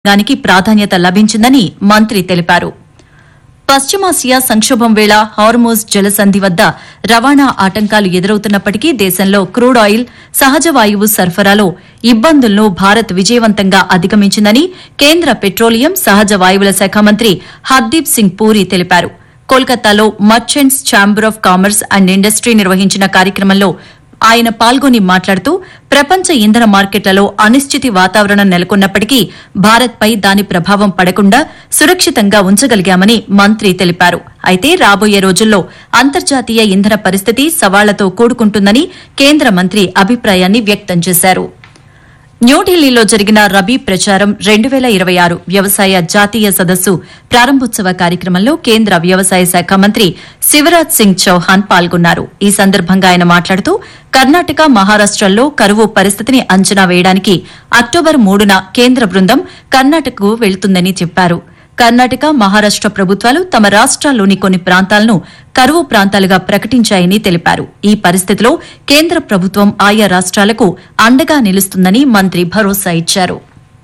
రంగానికి ప్రాధాన్యత లభించిందని మంత్రి తెలిపారు పశ్చిమాసియా సంక్షోభం వేళ హార్మోజ్ జలసంధి వద్ద రవాణా ఆటంకాలు ఎదురవుతున్నప్పటికీ దేశంలో క్రూడ్ ఆయిల్ సహజ వాయువు సరఫరాలో ఇబ్బందులను భారత్ విజయవంతంగా అధిగమించిందని కేంద్ర పెట్రోలియం సహజ వాయువుల శాఖ మంత్రి హర్దీప్ సింగ్ పూరి తెలిపారు కోల్కతాలో merchants chamber of commerce and industry నిర్వహించిన కార్యక్రమంలో ఆయన పాల్గొని మాట్లాడుతూ ప్రపంచ ఇంధన మార్కెట్లలో అనిశ్చితి వాతావరణం నెలకొన్నప్పటికీ భారత్పై దాని ప్రభావం పడకుండా సురక్షితంగా ఉంచగలిగామని మంత్రి తెలిపారు అయితే రాబోయే రోజుల్లో అంతర్జాతీయ ఇంధన పరిస్థితి సవాళ్లతో కూడుకుంటుందని కేంద్ర మంత్రి అభిప్రాయాన్ని వ్యక్తం చేశారు న్యూఢిల్లీలో జరిగిన రబీ ప్రచారం రెండు వేల ఇరవై ఆరు వ్యవసాయ జాతీయ సదస్సు ప్రారంభోత్సవ కార్యక్రమంలో కేంద్ర వ్యవసాయ శాఖ మంత్రి శివరాజ్ సింగ్ చౌహాన్ పాల్గొన్నారు ఈ సందర్భంగా ఆయన మాట్లాడుతూ కర్ణాటక మహారాష్టల్లో కరువు పరిస్థితిని అంచనా వేయడానికి అక్టోబర్ మూడున కేంద్ర బృందం కర్ణాటకకు వెళ్తుందని చెప్పారు కర్ణాటక మహారాష్ట ప్రభుత్వాలు తమ రాష్ట్రాల్లోని కొన్ని ప్రాంతాలను కరువు ప్రాంతాలుగా ప్రకటించాయని తెలిపారు ఈ పరిస్థితిలో కేంద్ర ప్రభుత్వం ఆయా రాష్ట్రాలకు అండగా నిలుస్తుందని మంత్రి భరోసా ఇచ్చారు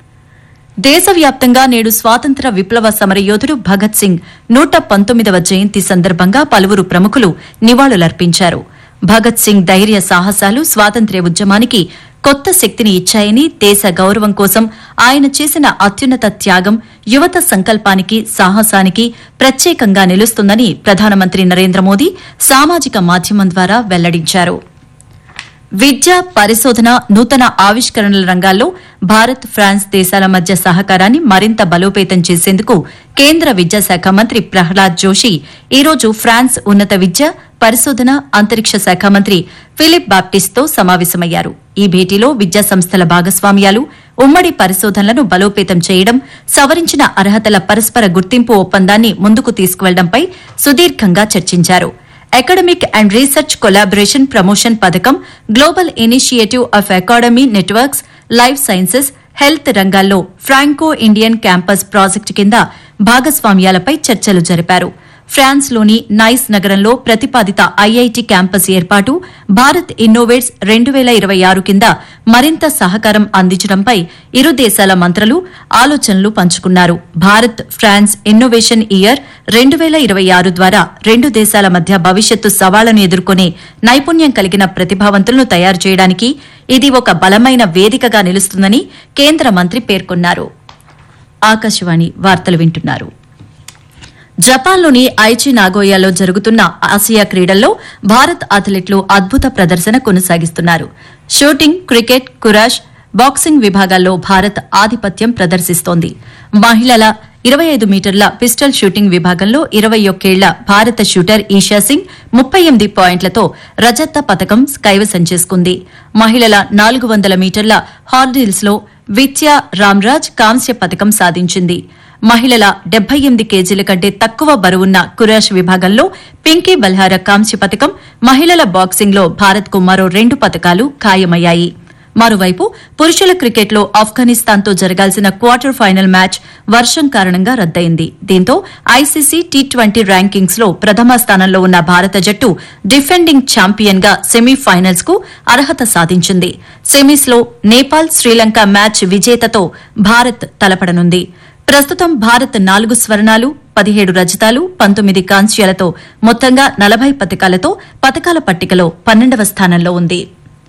దేశవ్యాప్తంగా నేడు స్వాతంత్ర విప్లవ సమరయోధుడు భగత్ సింగ్ నూట పంతొమ్మిదవ జయంతి సందర్భంగా పలువురు ప్రముఖులు నివాళులర్పించారు భగత్ సింగ్ ధైర్య సాహసాలు స్వాతంత్ర్య ఉద్యమానికి కొత్త శక్తిని ఇచ్చాయని దేశ గౌరవం కోసం ఆయన చేసిన అత్యున్నత త్యాగం యువత సంకల్పానికి సాహసానికి ప్రత్యేకంగా నిలుస్తుందని ప్రధానమంత్రి నరేంద్ర మోదీ సామాజిక మాధ్యమం ద్వారా వెల్లడించారు విద్య పరిశోధన నూతన ఆవిష్కరణల రంగాల్లో భారత్ ఫ్రాన్స్ దేశాల మధ్య సహకారాన్ని మరింత బలోపేతం చేసేందుకు కేంద్ర విద్యాశాఖ మంత్రి ప్రహ్లాద్ జోషి ఈరోజు ఫ్రాన్స్ ఉన్నత విద్య పరిశోధన అంతరిక్ష శాఖ మంత్రి ఫిలిప్ బాప్టిస్ట్తో సమావేశమయ్యారు ఈ భేటీలో విద్యా సంస్థల భాగస్వామ్యాలు ఉమ్మడి పరిశోధనలను బలోపేతం చేయడం సవరించిన అర్హతల పరస్పర గుర్తింపు ఒప్పందాన్ని ముందుకు తీసుకువెళ్లడంపై సుదీర్ఘంగా చర్చించారు academic and research collaboration promotion పథకం global initiative of academy networks life sciences health రంగాల్లో ఫ్రాంకో ఇండియన్ క్యాంపస్ ప్రాజెక్టు కింద భాగస్వామ్యాలపై చర్చలు జరిపారు ఫ్రాన్స్లోని నైస్ నగరంలో ప్రతిపాదిత ఐఐటి క్యాంపస్ ఏర్పాటు భారత్ ఇన్నోవేట్స్ రెండు వేల ఇరవై ఆరు కింద మరింత సహకారం అందించడంపై ఇరు దేశాల మంత్రులు ఆలోచనలు పంచుకున్నారు భారత్ ఫ్రాన్స్ ఇన్నోవేషన్ ఇయర్ రెండు వేల ఇరవై ఆరు ద్వారా రెండు దేశాల మధ్య భవిష్యత్తు సవాళ్లను ఎదుర్కొనే నైపుణ్యం కలిగిన ప్రతిభావంతులను తయారు చేయడానికి ఇది ఒక బలమైన వేదికగా నిలుస్తుందని కేంద్ర మంత్రి పేర్కొన్నారు ఆకాశవాణి వార్తలు వింటున్నారు జపాన్లోని ఐచి నాగోయాలో జరుగుతున్న ఆసియా క్రీడల్లో భారత్ అథ్లెట్లు అద్భుత ప్రదర్శన కొనసాగిస్తున్నారు షూటింగ్ క్రికెట్ కురాష్ బాక్సింగ్ విభాగాల్లో భారత్ ఆధిపత్యం ప్రదర్శిస్తోంది మహిళల ఇరవై ఐదు మీటర్ల పిస్టల్ షూటింగ్ విభాగంలో ఇరవై ఒక్కేళ్ల భారత షూటర్ ఈషా సింగ్ ముప్పై ఎనిమిది పాయింట్లతో రజత పథకం కైవసం చేసుకుంది మహిళల నాలుగు వందల మీటర్ల హార్డిల్స్ లో విత్యా రామ్రాజ్ కాంస్య పథకం సాధించింది మహిళల డెబ్బై ఎనిమిది కేజీల కంటే తక్కువ బరువున్న కురాష్ విభాగంలో పింకీ బల్హార కాంస్య పథకం మహిళల బాక్సింగ్లో భారత్కు మరో రెండు పథకాలు ఖాయమయ్యాయి మరోవైపు పురుషుల క్రికెట్లో ఆఫ్ఘనిస్తాన్తో జరగాల్సిన క్వార్టర్ ఫైనల్ మ్యాచ్ వర్షం కారణంగా రద్దయింది దీంతో ఐసీసీ టీ ట్వంటీ ర్యాంకింగ్స్ లో ప్రథమ స్థానంలో ఉన్న భారత జట్టు డిఫెండింగ్ ఛాంపియన్ గా సెమీఫైనల్స్ కు అర్హత సాధించింది సెమీస్ లో నేపాల్ శ్రీలంక మ్యాచ్ విజేతతో భారత్ తలపడనుంది ప్రస్తుతం భారత్ నాలుగు స్వర్ణాలు పదిహేడు రజతాలు పంతొమ్మిది కాంస్యాలతో మొత్తంగా నలభై పథకాలతో పథకాల పట్టికలో పన్నెండవ స్థానంలో ఉంది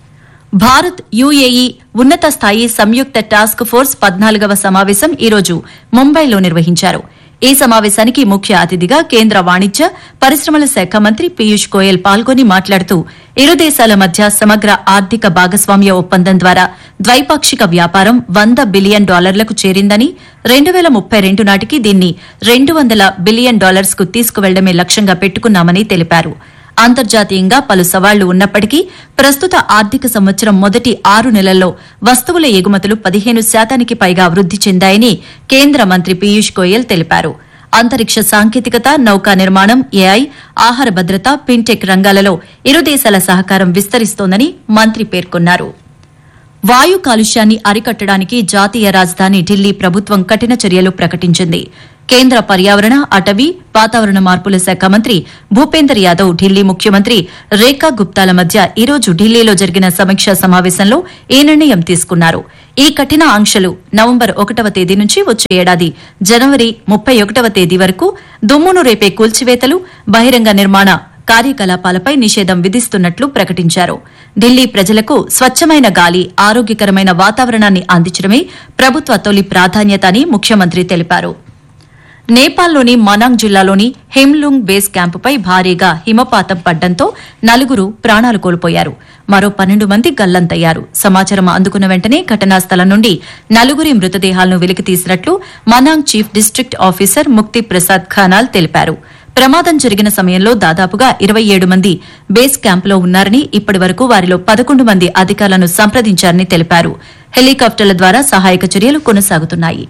భారత్ యుఏఈ ఉన్నత స్థాయి సంయుక్త టాస్క్ ఫోర్స్ పద్నాలుగవ సమావేశం ఈరోజు ముంబైలో నిర్వహించారు ఈ సమావేశానికి ముఖ్య అతిథిగా కేంద్ర వాణిజ్య పరిశ్రమల శాఖ మంత్రి పీయూష్ గోయల్ పాల్గొని మాట్లాడుతూ ఇరు దేశాల మధ్య సమగ్ర ఆర్థిక భాగస్వామ్య ఒప్పందం ద్వారా ద్వైపాక్షిక వ్యాపారం వంద బిలియన్ డాలర్లకు చేరిందని రెండు వేల ముప్పై రెండు నాటికి దీన్ని రెండు వందల బిలియన్ డాలర్స్ కు తీసుకువెళ్లడమే లక్ష్యంగా పెట్టుకున్నామని తెలిపారు అంతర్జాతీయంగా పలు సవాళ్లు ఉన్నప్పటికీ ప్రస్తుత ఆర్థిక సంవత్సరం మొదటి ఆరు నెలల్లో వస్తువుల ఎగుమతులు పదిహేను శాతానికి పైగా వృద్ది చెందాయని కేంద్ర మంత్రి పీయూష్ గోయల్ తెలిపారు అంతరిక్ష సాంకేతికత నౌకా నిర్మాణం ఏఐ ఆహార భద్రత ఫిన్టెక్ రంగాలలో ఇరు దేశాల సహకారం విస్తరిస్తోందని మంత్రి పేర్కొన్నారు వాయు కాలుష్యాన్ని అరికట్టడానికి జాతీయ రాజధాని ఢిల్లీ ప్రభుత్వం కఠిన చర్యలు ప్రకటించింది కేంద్ర పర్యావరణ అటవీ వాతావరణ మార్పుల శాఖ మంత్రి భూపేందర్ యాదవ్ ఢిల్లీ ముఖ్యమంత్రి రేఖా గుప్తాల మధ్య ఈరోజు ఢిల్లీలో జరిగిన సమీక్షా సమావేశంలో ఈ నిర్ణయం తీసుకున్నారు ఈ కఠిన ఆంక్షలు నవంబర్ ఒకటవ తేదీ నుంచి వచ్చే ఏడాది జనవరి ముప్పై ఒకటవ తేదీ వరకు దుమ్మును రేపే కూల్చివేతలు బహిరంగ నిర్మాణ కార్యకలాపాలపై నిషేధం విధిస్తున్నట్లు ప్రకటించారు ఢిల్లీ ప్రజలకు స్వచ్ఛమైన గాలి ఆరోగ్యకరమైన వాతావరణాన్ని అందించడమే ప్రభుత్వ తొలి ప్రాధాన్యత అని ముఖ్యమంత్రి తెలిపారు నేపాల్లోని మనాంగ్ జిల్లాలోని హెమ్లుంగ్ బేస్ క్యాంపుపై భారీగా హిమపాతం పడ్డంతో నలుగురు ప్రాణాలు కోల్పోయారు మరో పన్నెండు మంది గల్లంతయ్యారు సమాచారం అందుకున్న వెంటనే ఘటనా స్థలం నుండి నలుగురి మృతదేహాలను వెలికితీసినట్లు Manang chief district officer Mukti Prasad ఖానాల్ తెలిపారు ప్రమాదం జరిగిన సమయంలో దాదాపుగా ఇరవై ఏడు మంది బేస్ క్యాంపులో ఉన్నారని ఇప్పటి వరకు వారిలో పదకొండు మంది అధికారులను సంప్రదించారని తెలిపారు హెలికాప్టర్ల ద్వారా సహాయక చర్యలు కొనసాగుతున్నాయి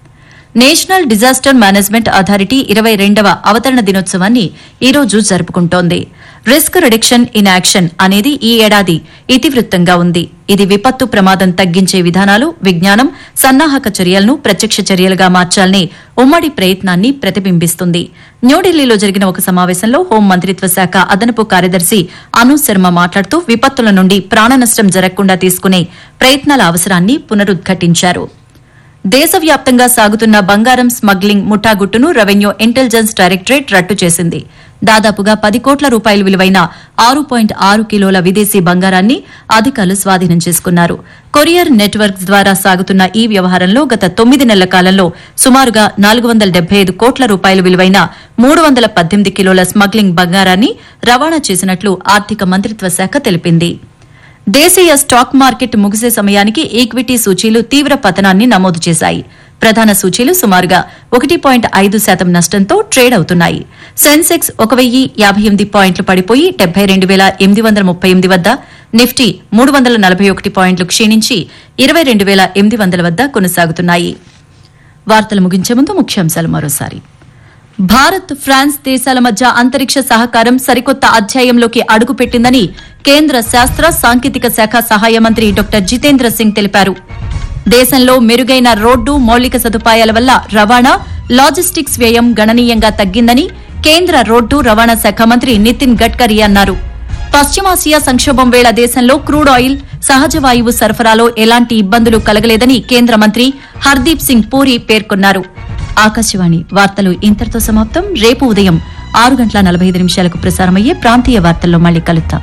నేషనల్ డిజాస్టర్ మేనేజ్మెంట్ అథారిటీ ఇరవై రెండవ అవతరణ దినోత్సవాన్ని ఈ రోజు జరుపుకుంటోంది రిస్క్ రిడక్షన్ ఇన్ యాక్షన్ అనేది ఈ ఏడాది ఇతివృత్తంగా ఉంది ఇది విపత్తు ప్రమాదం తగ్గించే విధానాలు విజ్ఞానం సన్నాహక చర్యలను ప్రత్యక్ష చర్యలుగా మార్చాలనే ఉమ్మడి ప్రయత్నాన్ని ప్రతిబింబిస్తుంది న్యూఢిల్లీలో జరిగిన ఒక సమావేశంలో హోం మంత్రిత్వ శాఖ అదనపు కార్యదర్శి అను శర్మ మాట్లాడుతూ విపత్తుల నుండి ప్రాణనష్టం జరగకుండా తీసుకునే ప్రయత్నాల అవసరాన్ని పునరుద్ఘాటించారు దేశవ్యాప్తంగా సాగుతున్న బంగారం స్మగ్లింగ్ ముఠాగుట్టును రెవెన్యూ ఇంటెలిజెన్స్ డైరెక్టరేట్ రట్టు చేసింది దాదాపుగా పది కోట్ల రూపాయల విలువైన ఆరు పాయింట్ ఆరు కిలోల విదేశీ బంగారాన్ని అధికారులు స్వాధీనం చేసుకున్నారు కొరియర్ నెట్వర్క్స్ ద్వారా సాగుతున్న ఈ వ్యవహారంలో గత తొమ్మిది నెలల కాలంలో సుమారుగా నాలుగు వందల డెబ్బై ఐదు కోట్ల రూపాయల విలువైన మూడు వందల పద్దెనిమిది కిలోల స్మగ్లింగ్ బంగారాన్ని రవాణా చేసినట్లు ఆర్థిక మంత్రిత్వ శాఖ తెలిపింది దేశీయ స్టాక్ మార్కెట్ ముగిసే సమయానికి ఈక్విటీ సూచీలు తీవ్ర పతనాన్ని నమోదు చేశాయి ప్రధాన సూచీలు సుమారుగా ఒకటి పాయింట్ ఐదు శాతం నష్టంతో ట్రేడ్ అవుతున్నాయి సెన్సెక్స్ ఒక వెయ్యి యాభై ఎనిమిది పాయింట్లు పడిపోయి డెబ్బై రెండు వేల ఎనిమిది వందల ముప్పై ఎనిమిది వద్ద నిఫ్టీ మూడు వందల నలభై ఒకటి పాయింట్లు క్షీణించి ఇరవై రెండు వేల ఎనిమిది వందల వద్ద కొనసాగుతున్నాయి వార్తలు ముగించే ముందు ముఖ్యాంశాలు మరోసారి భారత్ ఫ్రాన్స్ దేశాల మధ్య అంతరిక్ష సహకారం సరికొత్త అధ్యాయంలోకి అడుగుపెట్టిందని కేంద్ర శాస్త్ర సాంకేతిక శాఖ సహాయ మంత్రి డాక్టర్ జితేంద్ర సింగ్ తెలిపారు దేశంలో మెరుగైన రోడ్డు మౌలిక సదుపాయాల వల్ల రవాణా లాజిస్టిక్స్ వ్యయం గణనీయంగా తగ్గిందని కేంద్ర రోడ్డు రవాణా శాఖ మంత్రి నితిన్ గడ్కరీ అన్నారు పశ్చిమాసియా సంక్షోభం వేళ దేశంలో క్రూడ్ ఆయిల్ సహజ వాయువు సరఫరాలో ఎలాంటి ఇబ్బందులు కలగలేదని కేంద్ర మంత్రి హర్దీప్ సింగ్ పూరి పేర్కొన్నారు ఆకాశవాణి వార్తలు ఇంతటితో సమాప్తం రేపు ఉదయం ఆరు గంటల నలభై ఐదు నిమిషాలకు ప్రసారమయ్యే ప్రాంతీయ వార్తల్లో మళ్ళీ కలుద్దాం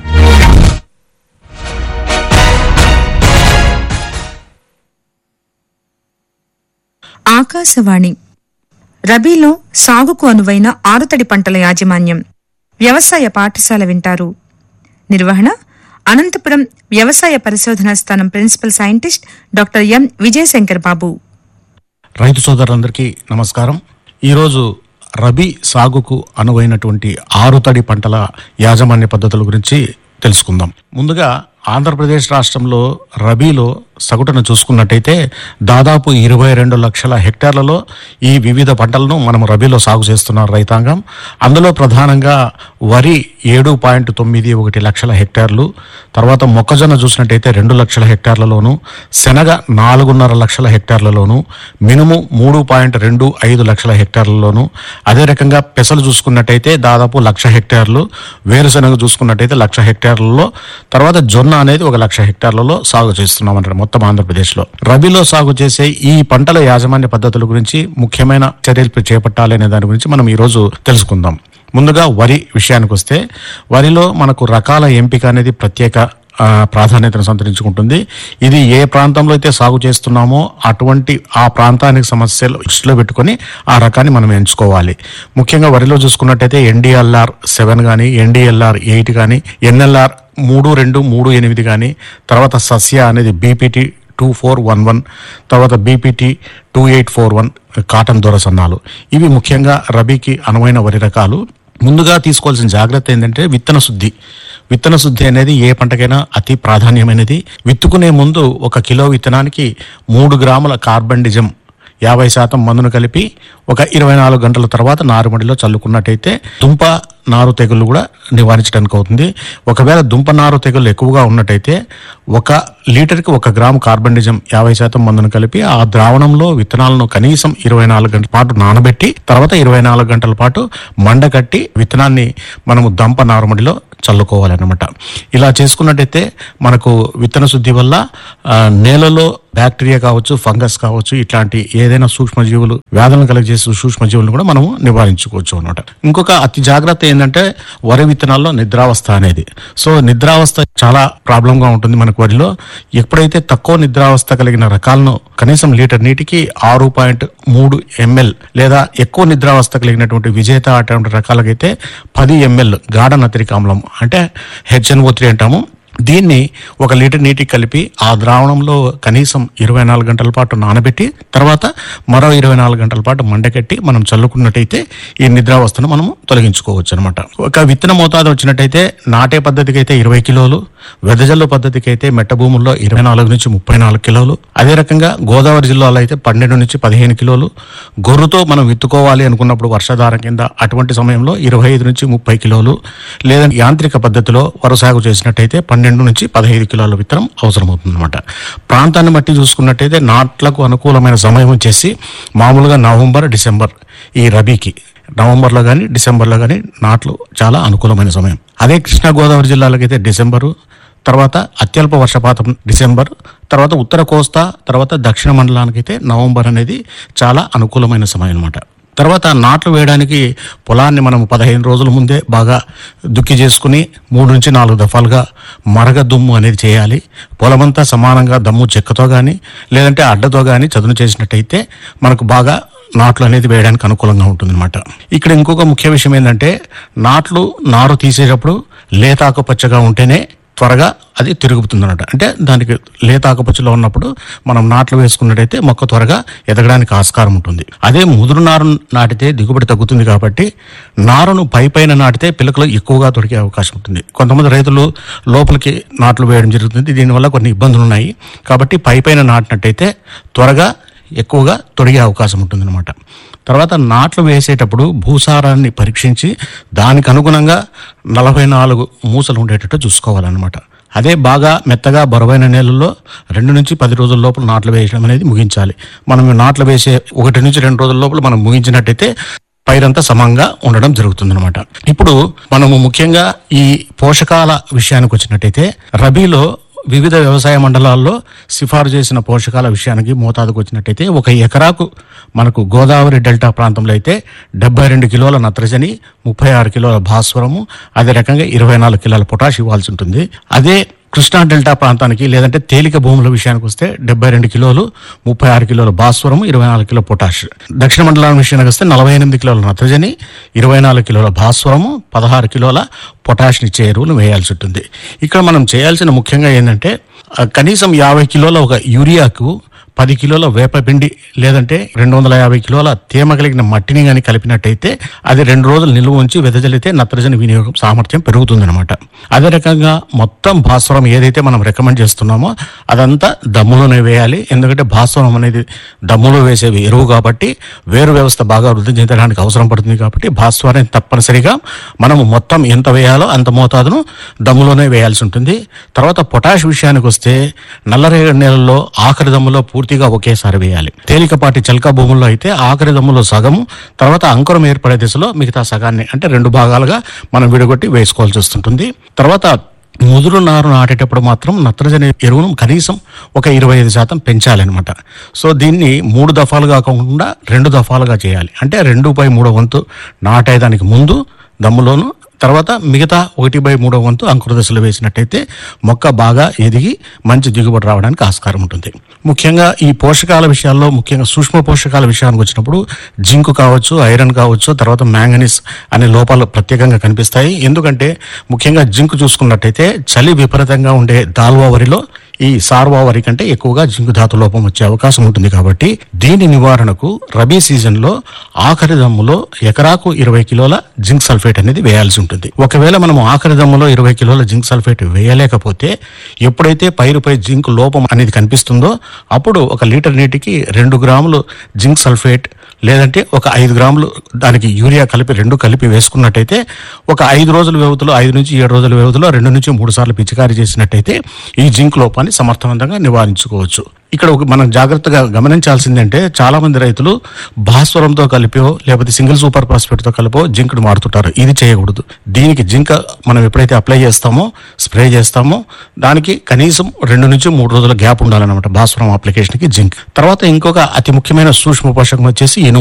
ఆకాశవాణి రబీలో సాగుకు అనువైన ఆరుతడి పంటల యాజమాన్యం వ్యవసాయ పాఠశాల వింటారు నిర్వహణ అనంతపురం వ్యవసాయ పరిశోధనా స్థానం principal scientist doctor M Vijayashankar Babu రైతు సోదరులందరికీ నమస్కారం ఈరోజు రబీ సాగుకు అనువైనటువంటి ఆరుతడి పంటల యాజమాన్య పద్ధతుల గురించి తెలుసుకుందాం ముందుగా ఆంధ్రప్రదేశ్ రాష్ట్రంలో రబీలో సగటున చూసుకున్నట్టయితే దాదాపు ఇరవై రెండు లక్షల హెక్టార్లలో ఈ వివిధ పంటలను మనం రబీలో సాగు చేస్తున్నారు రైతాంగం అందులో ప్రధానంగా వరి ఏడు పాయింట్ తొమ్మిది ఒకటి లక్షల హెక్టార్లు తర్వాత మొక్కజొన్న చూసినట్టయితే రెండు లక్షల హెక్టార్లలోను శనగ నాలుగున్నర లక్షల హెక్టార్లలోను మినుము మూడు పాయింట్ రెండు ఐదు లక్షల హెక్టార్లలోను అదే రకంగా పెసలు చూసుకున్నట్టయితే దాదాపు లక్ష హెక్టార్లు వేరుశనగ చూసుకున్నట్టయితే లక్ష హెక్టార్లలో తర్వాత జొన్న అనేది ఒక లక్ష హెక్టార్లలో సాగు చేస్తున్నాం అన్నమాట మొత్తం ఆంధ్రప్రదేశ్లో రబీలో సాగు చేసే ఈ పంటల యాజమాన్య పద్ధతుల గురించి ముఖ్యమైన చర్యలు చేపట్టాలి అనే దాని గురించి మనం ఈ రోజు తెలుసుకుందాం ముందుగా వరి విషయానికి వస్తే వరిలో మనకు రకాల ఎంపిక అనేది ప్రత్యేక ఆ, ప్రాధాన్యతను సంతరించుకుంటుంది ఇది ఏ ప్రాంతంలో అయితే సాగు చేస్తున్నామో అటువంటి ఆ ప్రాంతానికి సమస్యలు దృష్టిలో పెట్టుకొని ఆ రకాన్ని మనం ఎంచుకోవాలి ముఖ్యంగా వరిలో చూసుకున్నట్టయితే ఎన్డిఎల్ఆర్ సెవెన్ కానీ ఎన్డిఎల్ఆర్ ఎయిట్ కానీ ఎన్ఎల్ఆర్ మూడు రెండు మూడు ఎనిమిది కానీ తర్వాత సస్య అనేది BPT two four one one తర్వాత BPT two eight four one cotton దొరసన్నాలు ఇవి ముఖ్యంగా రబీకి అనువైన వరి రకాలు ముందుగా తీసుకోవాల్సిన జాగ్రత్త ఏంటంటే విత్తన శుద్ధి విత్తన శుద్ధి అనేది ఏ పంటకైనా అతి ప్రాధాన్యమైనది విత్తుకునే ముందు ఒక కిలో విత్తనానికి మూడు గ్రాముల కార్బండిజం యాభై శాతం మందును కలిపి ఒక ఇరవై నాలుగు గంటల తర్వాత నారుమడిలో చల్లుకున్నట్టయితే దుంప నారు తెగుళ్ళు కూడా నివారించడానికి అవుతుంది ఒకవేళ దుంప నారు తెగుళ్ళు ఎక్కువగా ఉన్నట్టయితే ఒక లీటర్కి ఒక గ్రాము కార్బన్డిజం యాభై శాతం మందును కలిపి ఆ ద్రావణంలో విత్తనాలను కనీసం ఇరవై నాలుగు గంటల పాటు నానబెట్టి తర్వాత ఇరవై నాలుగు గంటల పాటు మండకట్టి విత్తనాన్ని మనము దంప నారుమడిలో చల్లుకోవాలన్నమాట ఇలా చేసుకున్నట్టయితే మనకు విత్తన శుద్ధి వల్ల ఆ, నేలలో బ్యాక్టీరియా కావచ్చు ఫంగస్ కావచ్చు ఇట్లాంటి ఏదైనా సూక్ష్మజీవులు వ్యాధులను కలిగజేసే సూక్ష్మజీవులను కూడా మనము నివారించుకోవచ్చు అనమాట ఇంకొక అతి జాగ్రత్త ఏంటంటే వరి విత్తనాల్లో నిద్రావస్థ అనేది సో నిద్రావస్థ చాలా ప్రాబ్లం గా ఉంటుంది మనకు వరిలో ఎప్పుడైతే తక్కువ నిద్రావస్థ కలిగిన రకాలను కనీసం లీటర్ నీటికి ఆరు పాయింట్ మూడు ఎంఎల్ లేదా ఎక్కువ నిద్రావస్థ కలిగినటువంటి విజేత అటువంటి రకాలకైతే పది ఎంఎల్ గాఢ నత్రిక ఆమ్లం అంటే హెచ్ఎన్ఓ త్రీ అంటాము దీన్ని ఒక లీటర్ నీటికి కలిపి ఆ ద్రావణంలో కనీసం ఇరవై నాలుగు గంటల పాటు నానబెట్టి తర్వాత మరో ఇరవై నాలుగు గంటల పాటు మండకెట్టి మనం చల్లుకున్నట్టయితే ఈ నిద్రావస్థను మనం తొలగించుకోవచ్చు అనమాట ఒక విత్తన మోతాదు వచ్చినట్టయితే నాటే పద్ధతికి అయితే ఇరవై కిలోలు వెదజల్లు పద్ధతికి అయితే మెట్ట భూముల్లో ఇరవై నాలుగు నుంచి ముప్పై నాలుగు కిలోలు అదే రకంగా గోదావరి జిల్లాలో అయితే పన్నెండు నుంచి పదిహేను కిలోలు గొర్రుతో మనం విత్తుకోవాలి అనుకున్నప్పుడు వర్షాధారం కింద అటువంటి సమయంలో ఇరవై ఐదు నుంచి ముప్పై కిలోలు లేదా యాంత్రిక పద్ధతిలో వరి సాగు చేసినట్టయితే పన్నెండు నుంచి పదహైదు కిలోల విత్తనం అవసరమవుతుంది అనమాట ప్రాంతాన్ని బట్టి చూసుకున్నట్టయితే నాట్లకు అనుకూలమైన సమయం వచ్చేసి మామూలుగా నవంబర్ డిసెంబర్ ఈ రబీకి నవంబర్లో కానీ డిసెంబర్లో కానీ నాట్లు చాలా అనుకూలమైన సమయం అదే కృష్ణా గోదావరి జిల్లాలకైతే డిసెంబరు తర్వాత అత్యల్ప వర్షపాతం డిసెంబర్ తర్వాత ఉత్తర కోస్తా తర్వాత దక్షిణ మండలానికైతే నవంబర్ అనేది చాలా అనుకూలమైన సమయం అనమాట తర్వాత నాట్లు వేయడానికి పొలాన్ని మనం పదహైదు రోజుల ముందే బాగా దుక్కి చేసుకుని మూడు నుంచి నాలుగు దఫాలుగా మరగ దుమ్ము అనేది చేయాలి పొలమంతా సమానంగా దమ్ము చెక్కతో కానీ లేదంటే అడ్డతో కానీ చదును చేసినట్టయితే మనకు బాగా నాట్లు అనేది వేయడానికి అనుకూలంగా ఉంటుందన్నమాట ఇక్కడ ఇంకొక ముఖ్య విషయం ఏంటంటే నాట్లు నారు తీసేటప్పుడు లేత ఆకుపచ్చగా ఉంటేనే త్వరగా అది తిరుగుతుందన్నమాట అంటే దానికి లేత ఆకుపచ్చలో ఉన్నప్పుడు మనం నాట్లు వేసుకున్నట్టయితే మొక్క త్వరగా ఎదగడానికి ఆస్కారం ఉంటుంది అదే ముదురు నారు నాటితే దిగుబడి తగ్గుతుంది కాబట్టి నారును పై పైన నాటితే పిలకలు ఎక్కువగా దొరికే అవకాశం ఉంటుంది కొంతమంది రైతులు లోపలికి నాట్లు వేయడం జరుగుతుంది దీనివల్ల కొన్ని ఇబ్బందులు ఉన్నాయి కాబట్టి పై పైన నాటినట్టయితే త్వరగా ఎక్కువగా తొడిగే అవకాశం ఉంటుందన్నమాట తర్వాత నాట్లు వేసేటప్పుడు భూసారాన్ని పరీక్షించి దానికి అనుగుణంగా నలభై నాలుగు మూసలు ఉండేటట్టు చూసుకోవాలన్నమాట అదే బాగా మెత్తగా బరువైన నేలల్లో రెండు నుంచి పది రోజుల లోపల నాట్లు వేయడం అనేది ముగించాలి మనం ఈ నాట్లు వేసే ఒకటి నుంచి రెండు రోజుల లోపల మనం ముగించినట్టయితే పైరంతా సమంగా ఉండడం జరుగుతుందన్నమాట ఇప్పుడు మనము ముఖ్యంగా ఈ పోషకాల విషయానికి వచ్చినట్టయితే రబీలో వివిధ వ్యవసాయ మండలాల్లో సిఫారు చేసిన పోషకాల విషయానికి మోతాదుకు వచ్చినట్టయితే ఒక ఎకరాకు మనకు గోదావరి డెల్టా ప్రాంతంలో అయితే డెబ్బై రెండు కిలోల నత్రజని ముప్పై ఆరు కిలోల భాస్వరము అదే రకంగా ఇరవై నాలుగు కిలోల పొటాష్ ఇవ్వాల్సి ఉంటుంది అదే కృష్ణా డెల్టా ప్రాంతానికి లేదంటే తేలిక భూముల విషయానికి వస్తే డెబ్బై రెండు కిలోలు ముప్పై ఆరు కిలోల భాస్వరం ఇరవై నాలుగు కిలో పొటాష్ దక్షిణ మండలం విషయానికి వస్తే నలభై ఎనిమిది కిలోల నత్రజని ఇరవై నాలుగు కిలోల భాస్వరము పదహారు కిలోల పొటాష్ని ఇచ్చే ఎరువులు వేయాల్సి ఉంటుంది ఇక్కడ మనం చేయాల్సిన ముఖ్యంగా ఏంటంటే ఆ, కనీసం యాభై కిలోల ఒక యూరియాకు పది కిలోల వేపపిండి లేదంటే రెండు వందల యాభై కిలోల తేమ కలిగిన మట్టిని కానీ కలిపినట్టయితే అది రెండు రోజులు నిల్వ ఉంచి వెదజల్లితే నత్రజని వినియోగం సామర్థ్యం పెరుగుతుందన్నమాట అదే రకంగా మొత్తం భాస్వరం ఏదైతే మనం రికమెండ్ చేస్తున్నామో అదంతా దమ్ములోనే వేయాలి ఎందుకంటే భాస్వరం అనేది దమ్ములో వేసేవి ఎరువు కాబట్టి వేరు వ్యవస్థ బాగా వృద్ధి చెందడానికి అవసరం పడుతుంది కాబట్టి భాస్వరం తప్పనిసరిగా మనము మొత్తం ఎంత వేయాలో అంత మోతాదును దమ్ములోనే వేయాల్సి ఉంటుంది తర్వాత పొటాష్ విషయానికి వస్తే నల్లరేగడి నేలల్లో ఆఖరి దమ్ములో పూర్తిగా ఒకేసారి వేయాలి తేలికపాటి చల్కా భూముల్లో అయితే ఆఖరి దమ్ములో సగము తర్వాత అంకురం ఏర్పడే దిశలో మిగతా సగాన్ని అంటే రెండు భాగాలుగా మనం విడగొట్టి వేసుకోవాల్సి వస్తుంటుంది తర్వాత ముదురు నారు నాటేటప్పుడు మాత్రం నత్రజని ఎరువును కనీసం ఒక ఇరవై ఐదు శాతం పెంచాలన్నమాట సో దీన్ని మూడు దఫాలుగా కాకుండా రెండు దఫాలుగా చేయాలి అంటే రెండు బై మూడో వంతు నాటేదానికి ముందు దమ్ములోను తర్వాత మిగతా ఒకటి బై మూడో వంతు అంకుర దశలో వేసినట్టయితే మొక్క బాగా ఎదిగి మంచి దిగుబడి రావడానికి ఆస్కారం ఉంటుంది ముఖ్యంగా ఈ పోషకాల విషయాల్లో ముఖ్యంగా సూక్ష్మ పోషకాల విషయానికి వచ్చినప్పుడు జింక్ కావచ్చు ఐరన్ కావచ్చు తర్వాత మ్యాంగనీస్ అనే లోపాలు ప్రత్యేకంగా కనిపిస్తాయి ఎందుకంటే ముఖ్యంగా జింక్ చూసుకున్నట్టయితే చలి విపరీతంగా ఉండే దాల్వా వరిలో ఈ సార్వా వరి కంటే ఎక్కువగా జింకు ధాతు లోపం వచ్చే అవకాశం ఉంటుంది కాబట్టి దీని నివారణకు రబీ సీజన్ లో ఆఖరి దమ్ములో ఎకరాకు ఇరవై కిలోల జింక్ సల్ఫేట్ అనేది వేయాల్సి ఉంటుంది ఒకవేళ మనం ఆఖరి దమ్ములో ఇరవై కిలోల జింక్ సల్ఫేట్ వేయలేకపోతే ఎప్పుడైతే పైరుపై జింక్ లోపం అనేది కనిపిస్తుందో అప్పుడు ఒక లీటర్ నీటికి రెండు గ్రాములు జింక్ సల్ఫేట్ లేదంటే ఒక ఐదు గ్రాములు దానికి యూరియా కలిపి రెండు కలిపి వేసుకున్నట్టయితే ఒక ఐదు రోజుల వ్యవధిలో ఐదు నుంచి ఏడు రోజుల వ్యవధిలో రెండు నుంచి మూడు సార్లు పిచికారీ చేసినట్టయితే ఈ జింక్ లోపాన్ని సమర్థవంతంగా నివారించుకోవచ్చు ఇక్కడ ఒక మనం జాగ్రత్తగా గమనించాల్సిందంటే చాలా మంది రైతులు భాస్వరంతో కలిపో లేకపోతే సింగిల్ సూపర్ ఫాస్ఫేట్ తో కలిపో జింక్ ను వాడుతుంటారు ఇది చేయకూడదు దీనికి జింక్ మనం ఎప్పుడైతే అప్లై చేస్తామో స్ప్రే చేస్తామో దానికి కనీసం రెండు నుంచి మూడు రోజుల గ్యాప్ ఉండాలన్నమాట భాస్వరం అప్లికేషన్ కి జింక్ తర్వాత ఇంకొక అతి ముఖ్యమైన సూక్ష్మ పోషకం వచ్చేసి ఇనుము